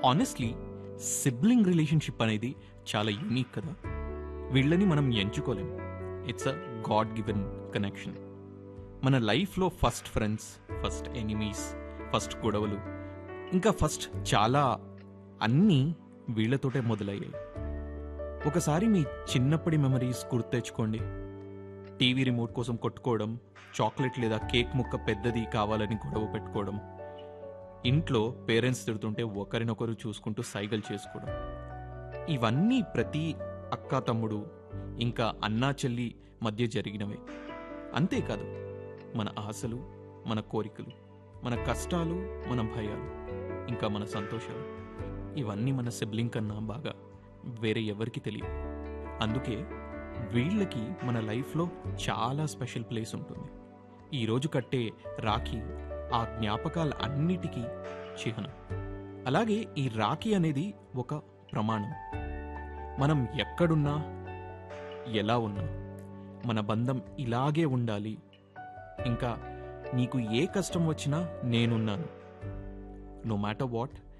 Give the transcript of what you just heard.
honestly sibling relationship అనేది చాలా unique కదా వీళ్ళని మనం ఎంచుకోలేం it's a god given connection మన లైఫ్లో first friends first enemies first గొడవలు ఇంకా ఫస్ట్ చాలా అన్నీ వీళ్ళతోటే మొదలయ్యాయి ఒకసారి మీ చిన్నప్పటి మెమరీస్ గుర్తు తెచ్చుకోండి టీవీ రిమోట్ కోసం కొట్టుకోవడం చాక్లెట్ లేదా కేక్ ముక్క పెద్దది కావాలని గొడవ పెట్టుకోవడం ఇంట్లో పేరెంట్స్ తిడుతుంటే ఒకరినొకరు చూసుకుంటూ సైగలు చేసుకోవడం ఇవన్నీ ప్రతి అక్క తమ్ముడు ఇంకా అన్నా చెల్లి మధ్య జరిగినవే అంతేకాదు మన ఆశలు మన కోరికలు మన కష్టాలు మన భయాలు ఇంకా మన సంతోషాలు ఇవన్నీ మన సిబ్లింగ్ కన్నా బాగా వేరే ఎవరికి తెలియదు అందుకే వీళ్ళకి మన లైఫ్లో చాలా స్పెషల్ ప్లేస్ ఉంటుంది ఈరోజు కట్టే రాఖీ ఆ జ్ఞాపకాల అన్నిటికీ చిహ్నం అలాగే ఈ రాఖీ అనేది ఒక ప్రమాణం మనం ఎక్కడున్నా ఎలా ఉన్నా మన బంధం ఇలాగే ఉండాలి ఇంకా నీకు ఏ కష్టం వచ్చినా నేనున్నాను నో మ్యాటర్ వాట్